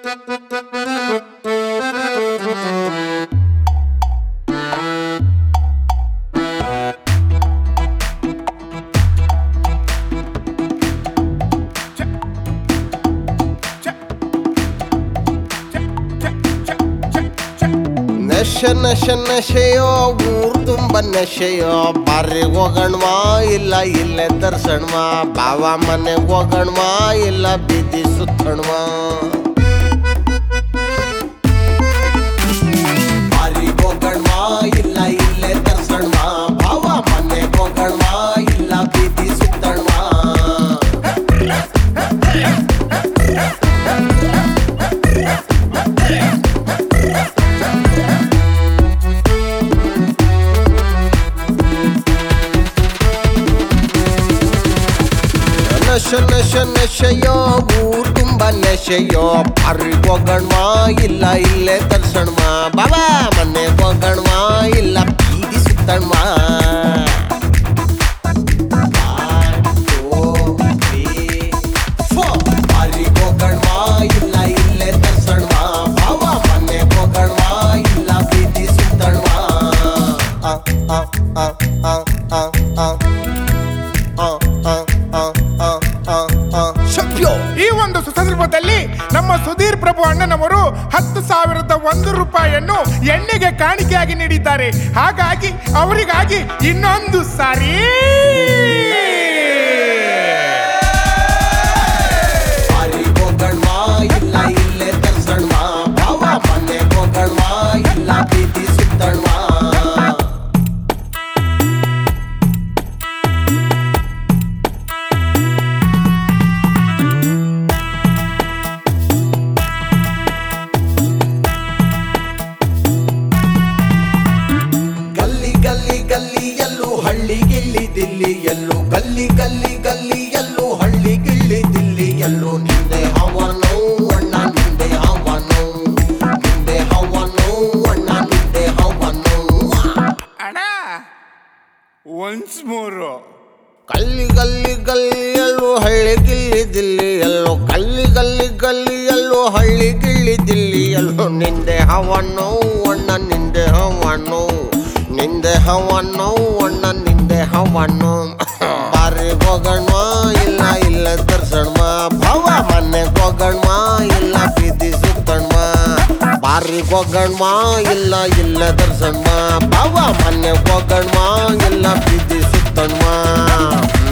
ನಶೆ ನಶೆ ನಶೆಯೋ ಊರ್ ತುಂಬ ನಶೆಯೋ ಬಾರಿ ಹೋಗಣ್ವಾ ಇಲ್ಲ ಇಲ್ಲೇ ದರ್ಶನ್ವಾ ಬಾವ ಮನೆ ಹೋಗಣ್ವಾ ಇಲ್ಲ ಬೀದಿ ಸುತ್ತಣ್ವಾ ಬಾರಿ ಹೋಗಣ್ವಾ ಇಲ್ಲ ಇಲ್ಲೇ ದರ್ಶನ್ವಾ ಬಾವ ಮನೆ ಹೋಗಣ್ವಾ ಇಲ್ಲ ಬೀದಿ ಸುತ್ತಣ್ವಾ ನಶ ನಶ ನಶೆಯೋ ಊರ್ ತುಂಬ ನಶೆಯೋ ಬಾರಿ ಹೋಗಣ್ವಾ ಇಲ್ಲ ಇಲ್ಲೇ ದರ್ಶನ್ವಾ ಬಾಬಾ ಮನೆ ಹೋಗಣ್ವಾ ಇಲ್ಲ ಬೀದಿ ಸುತ್ತಣ್ವಾ ಬಾರಿ ಹೋಗಣ್ವಾ ಇಲ್ಲ ಇಲ್ಲೇ ದರ್ಶನ್ವಾ ಬಾಬಾ ಮನೆ ಹೋಗಣ್ವಾ ಇಲ್ಲ ಬೀದಿ ಸುತ್ತಣ್ವಾ ಆ ಆ ಆ ಆ ಆ ಆ ಆ ಆ ಆ ಆ ಆ ಆ ಶಪ್ಯೋ ಈ ಒಂದು ಸಂದರ್ಭದಲ್ಲಿ ನಮ್ಮ ಸುಧೀರ್ ಪ್ರಭು ಅಣ್ಣನವರು ಹತ್ತು ಸಾವಿರದ ಒಂದು ರೂಪಾಯಿಯನ್ನು ಎಣ್ಣೆಗೆ ಕಾಣಿಕೆಯಾಗಿ ನೀಡಿದ್ದಾರೆ ಹಾಗಾಗಿ ಅವರಿಗಾಗಿ ಇನ್ನೊಂದು ಸಾರಿ ಬಾರಿ ಹೋಗಣ್ವಾ ಇಲ್ಲ ಇಲ್ಲೇ ದರ್ಶನ್ವಾ ಬಾವ ಮನೆ ಹೋಗಣ್ವಾ ಇಲ್ಲ ಬೀದಿ ಸುತ್ತಣ್ವಾ ಗಲ್ಲಿ ಗಲ್ಲಿ ಗಲ್ಲಿ ಎಲ್ಲೂ ಹಳ್ಳಿ ಗಿಳ್ಳಿ ದಿಲ್ಲಿ ಎಲ್ಲೂ ಗಲ್ಲಿ ಗಲ್ಲಿ ಗಲ್ಲಿ ಎಲ್ಲೂ ಹಳ್ಳಿ ಗಿಳ್ಳಿ ದಿಲ್ಲಿ ಎಲ್ಲೂ ನಿಂದೆ ಹವನು ಅಣ್ಣ ನಿಂದೆ ಹವನು ನಿಂದೆ ಹವನು ಅಣ್ಣ ನಿಂದೆ ಹವನು ಅಣ್ಣ ಒನ್ಸ್ ಮೂರು ಕಲ್ಲಿ ಗಲ್ಲಿ ಗಲ್ಲಿ ಎಲ್ಲೂ ಹಳ್ಳಿ ಗಿಳ್ಳಿ ದಿಲ್ಲಿ ಎಲ್ಲೋ ಕಲ್ಲಿ ಗಲ್ಲಿ ಗಲ್ಲಿ ಎಲ್ಲೂ ಹಳ್ಳಿ ಗಿಳ್ಳಿ ದಿಲ್ಲಿ ಎಲ್ಲೋ ನಿಂದೆ ಹವನು ಅಣ್ಣ ನಿಂದೆ ಹವನು ನಿಂದೆ ಹವನು ಅಣ್ಣ ನಿಂದೆ ಹವನು ಬಾರಿ ಹೋಗಣ್ವಾ ಇಲ್ಲ ಇಲ್ಲ ದರ್ಶನ್ವಾ ಭವ ಮನೆ ಹೋಗಣ್ವಾ ಇಲ್ಲ ಬೀದಿ ಸುತ್ತಣ್ವಾ ಬಾರಿ ಹೋಗಣ್ವಾ ಇಲ್ಲ ಇಲ್ಲ ದರ್ಶನ್ವಾ ಭವ ಮನೆ ಹೋಗಣ್ವಾ ಇಲ್ಲ ಬೀದಿ ಸುತ್ತಣ್ವಾ